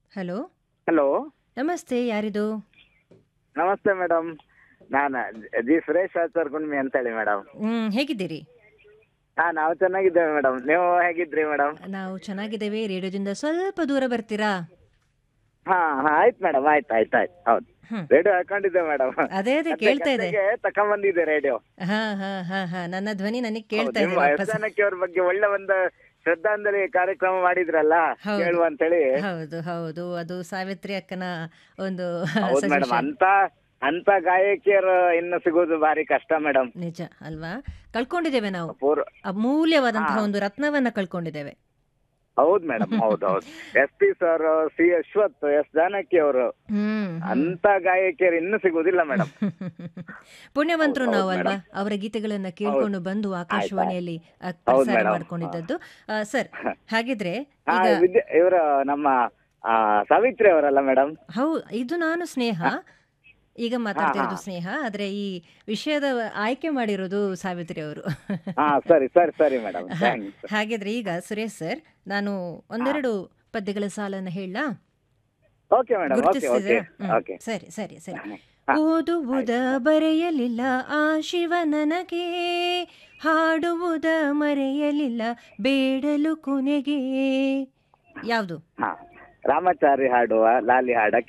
Hello hello ನಮಸ್ತೆ ಯಾರಿದು ನಮಸ್ತೆ ಮೇಡಮ್ ನಾನು ಜಿ ಸುರೇಶ್ ಆಚಾರ್ ಗುಣ್ಮಿ ಅಂತೇಳಿ ಮೇಡಮ್ ಹ್ಮ್ ಹೇಗಿದ್ದೀರಿ ಹಾ ನಾವು ಚೆನ್ನಾಗಿದ್ದೇವೆ ಮೇಡಮ್ ನೀವು ಹೇಗಿದ್ರಿ ಮೇಡಮ್ ನಾವು ಚೆನ್ನಾಗಿದ್ದೇವೆ ರೇಡಿಯೋದಿಂದ ಸ್ವಲ್ಪ ದೂರ ಬರ್ತೀರಾ ಹಾ ಹಾ ಆಯ್ತು ಮೇಡಮ್ ಆಯ್ತು ಆಯ್ತು ಆಯ್ತು ಹೌದು ಹ್ಮ್ ರೇಡಿಯೋ ಹಾಕೊಂಡಿದ್ದೆ ಮೇಡಮ್ ಅದೇ ಅದೇ ಕೇಳ್ತಾ ಇದೆ ತಕೊಂಡ್ಬಂದಿದ್ದೆ ರೇಡಿಯೋ ಹಾ ಹಾ ಹಾ ಹಾ ನನ್ನ ಧ್ವನಿ ನನಗೆ ಕೇಳ್ತಾ ಇದೆ ನಿಮ್ಮ ವಾಪಸ್ ಯಕ್ಷಗಾನಕ್ಕೆ ಅವ್ರ ಬಗ್ಗೆ ಒಳ್ಳೆ ಒಂದು ಶ್ರದ್ಧಾಂಜಲಿ ಕಾರ್ಯಕ್ರಮ ಮಾಡಿದ್ರಲ್ಲ ಹೌದು. ಹೇಳುವ ಅಂತೇಳಿ ಹೌದು ಹೌದು ಅದು ಸಾವಿತ್ರಿ ಅಕ್ಕನ ಒಂದು ಹೌದು ಮೇಡಮ್ suggestion. ಅಂತ ಅಂತ ಗಾಯಕಿಯರು ಇನ್ನು ಸಿಗೋದು ಭಾರಿ ಕಷ್ಟ ಮೇಡಮ್ ನಿಜ ಅಲ್ವಾ ಕಳ್ಕೊಂಡಿದ್ದೇವೆ ನಾವು ಪೂರ್ ಅಮೂಲ್ಯವಾದಂತಹ ಹಾ. ಒಂದು ರತ್ನವನ್ನ ಕಳ್ಕೊಂಡಿದ್ದೇವೆ ಹೌದು ಮೇಡಮ್ ಹೌದು ಹೌದು S P sir C Ashwath S Janaki ಅವರು ಹ್ಮ್ ಅಂತ ಗಾಯಕಿಯರು ಇನ್ನು ಸಿಗುವುದಿಲ್ಲ ಮೇಡಮ್ ಪುಣ್ಯವಂತರು ಹೌದು, ನಾವು ಹೌದು ಅಲ್ವಾ ಅವರ ಗೀತೆಗಳನ್ನ ಕೇಳ್ಕೊಂಡು ಬಂದು ಆಕಾಶವಾಣಿಯಲ್ಲಿ ಆ, ಹೌದು ಪ್ರಸಾರ ಮೇಡಮ್. ಮಾಡ್ಕೊಂಡಿದ್ದದ್ದು ಆ, ಸರ್ ಹಾಗಿದ್ರೆ ಹಾ ಈಗ ವಿದ್ಯೆ ಇವರು ನಮ್ಮ ಆ, ಸಾವಿತ್ರಿ ಅವರಲ್ಲ ಮೇಡಮ್ ಹೌ ಇದು ನಾನು ಸ್ನೇಹ ಈಗ ಮಾತಾಡ್ತಿರೋದು ಹಾ. ಸ್ನೇಹ ಆದ್ರೆ ಈ ವಿಷಯದ ಆಯ್ಕೆ ಮಾಡಿರೋದು ಸಾವಿತ್ರಿ ಅವರು ಹಾ ಸರಿ ಸರಿ ಸರಿ ಮೇಡಮ್ ಥ್ಯಾಂಕ್ಸ್ ಹಾಗಿದ್ರೆ ಈಗ ಸುರೇಶ್ ಸರ್ ನಾನು ಒಂದೆರಡು ಪದ್ಯಗಳ ಸಾಲನ್ನ ಹೇಳಲಾ ಓಕೆ ಮೇಡಮ್ ಓಕೆ ಓಕೆ ಗುರುತಿಸ್ತಿದ್ದೀರಾ ಹ್ಮ್. ಓಕೆ ಸರಿ ಸರಿ ಸರಿ ಹಾ. ಓದುವುದ ಬರೆಯಲಿಲ್ಲ ಆ ಶಿವ ನನಗೆ ಹಾಡುವುದ ಮರೆಯಲಿಲ್ಲ ಬೇಡಲು ಕೊನೆಗೆ ಯಾವುದು ಹಾ ರಾಮಾಚಾರಿ ಹಾಡುವ ಲಾಲಿ ಹಾಡ